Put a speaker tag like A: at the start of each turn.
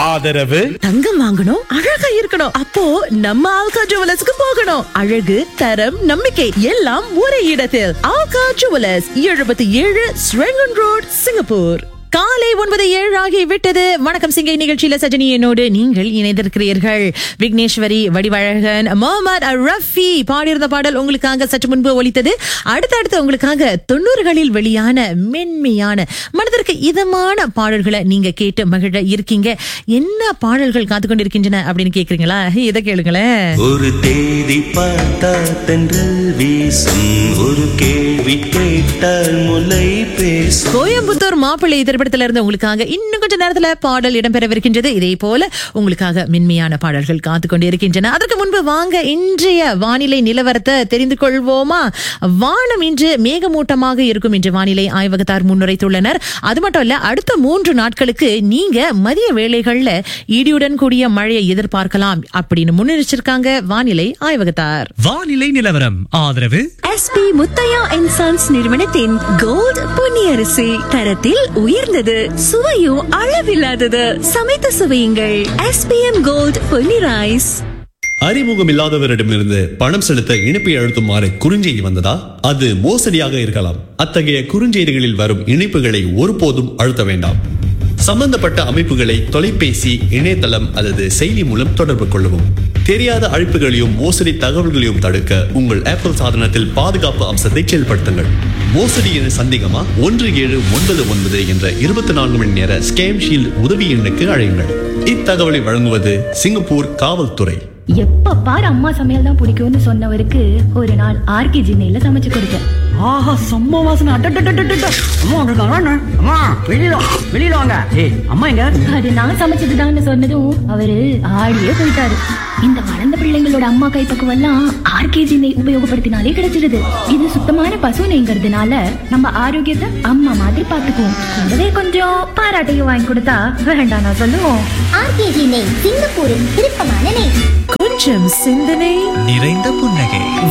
A: ஆதரவு
B: தங்கம் வாங்கணும் அழகா இருக்கணும் அப்போ நம்ம ஆல்கா ஜுவலர்ஸ்க்கு போகணும் அழகு தரம் நம்பிக்கை எல்லாம் ஒரே இடத்தில் ஆல்கா ஜுவலர்ஸ் எழுபத்தி ஏழு ஸ்ரெங்கன் ரோட் சிங்கப்பூர் காலை ஒன்பது ஏழு ஆகி விட்டது வணக்கம் சிங்கை நிகழ்ச்சியில சஜினி என்னோடு நீங்கள் இணைந்திருக்கிறீர்கள் விக்னேஸ்வரி வடிவழகன் முகமது ரஃபி பாடியிருந்த பாடல் உங்களுக்காக சற்று முன்பு ஒலித்தது அடுத்தடுத்து உங்களுக்காக தொண்ணூறுகளில் வெளியான மென்மையான மனதிற்கு இதமான பாடல்களை நீங்க கேட்டு மகிழ இருக்கீங்க என்ன பாடல்கள் காத்து கொண்டிருக்கின்றன அப்படின்னு கேக்குறீங்களா இதை கேளுங்களேன்
C: ஒரு தேதி பார்த்தா தென்றல் வீசும் ஒரு கேள்வி கேட்டால் முலை பேசும்
B: கோயம்புத்தூர் மாப்பிள்ளை திரைப்படத்துல இருந்து உங்களுக்காக இன்னும் கொஞ்ச நேரத்துல பாடல் இடம்பெறவிருக்கின்றது இதே போல உங்களுக்காக மென்மையான பாடல்கள் காத்து கொண்டு இருக்கின்றன அதற்கு முன்பு வாங்க இன்றைய வானிலை நிலவரத்தை தெரிந்து கொள்வோமா வானம் இன்று மேகமூட்டமாக இருக்கும் என்று வானிலை ஆய்வகத்தார் முன்னுரைத்துள்ளனர் அது மட்டும் இல்ல அடுத்த மூன்று நாட்களுக்கு நீங்க மதிய வேளைகள்ல இடியுடன் கூடிய மழையை எதிர்பார்க்கலாம் அப்படின்னு முன்னெச்சரிச்சிருக்காங்க வானிலை ஆய்வகத்தார்
D: வானிலை நிலவரம் ஆதரவு
E: எஸ்பி முத்தையா அண்ட் சன்ஸ் நிறுவனத்தின் கோல்ட் பொன்னியரிசி தரத்தில் உயர்ந்தது சுவையும் அளவில்லாதது சமைத்து சுவையுங்கள் எஸ்பிஎம் கோல்ட் பொன்னி ரைஸ்
F: அறிமுகம் இல்லாதவரிடமிருந்து பணம் செலுத்த இணைப்பை அழுத்துமாறு குறுஞ்செய்தி வந்ததா அது மோசடியாக இருக்கலாம் அத்தகைய குறுஞ்செய்திகளில் வரும் இணைப்புகளை ஒருபோதும் அழுத்த வேண்டாம் சம்பந்தப்பட்ட அமைப்புகளை தொலைபேசி இணையதளம் அல்லது செயலி மூலம் தொடர்பு கொள்ளவும் தெரியாத அழைப்புகளையும் மோசடி தகவல்களையும் தடுக்க உங்கள் ஆப்பிள் சாதனத்தில் பாதுகாப்பு அம்சத்தை செயல்படுத்துங்கள் மோசடி என சந்தேகமா ஒன்று ஏழு ஒன்பது ஒன்பது என்ற இருபத்தி நான்கு மணி நேர ஸ்கேம் ஷீல்ட் உதவி எண்ணுக்கு அழையுங்கள் இத்தகவலை வழங்குவது சிங்கப்பூர் காவல்துறை
G: எப்ப பாரு அம்மா சமையல் தான் பிடிக்கும்னு சொன்னவருக்கு ஒரு நாள் ஆர்கே ஜின்னையில சமைச்சு கொடுத்தேன்
H: ஆஹா செம்ம வாசனை அட்டட்டட்டட்டட்ட அம்மா வந்திருக்காங்களா அண்ணா? அம்மா வெளியில வா, வெளியில வாங்க ஏய் அம்மா எங்க
G: அது நான் சமைச்சதுதான்னு சொன்னதும் அவரு ஆடியே போயிட்டாரு இந்த வளர்ந்த பிள்ளைங்களோட அம்மா கைப்பக்குவம் எல்லாம் ஆர்கே ஜின்னை உபயோகப்படுத்தினாலே கிடைச்சிருது இது சுத்தமான பசு நெய்ங்கிறதுனால நம்ம ஆரோக்கியத்தை அம்மா மாதிரி பாத்துக்குவோம் கூடவே கொஞ்சம் பாராட்டையும் வாங்கி கொடுத்தா வேண்டாம் நான் சொல்லுவோம்
I: ஆர்கேஜி நெய் சிங்கப்பூரின் விருப்பமான நெய்
B: கொஞ்சம் சிந்தனை
D: நிறைந்த புன்னகை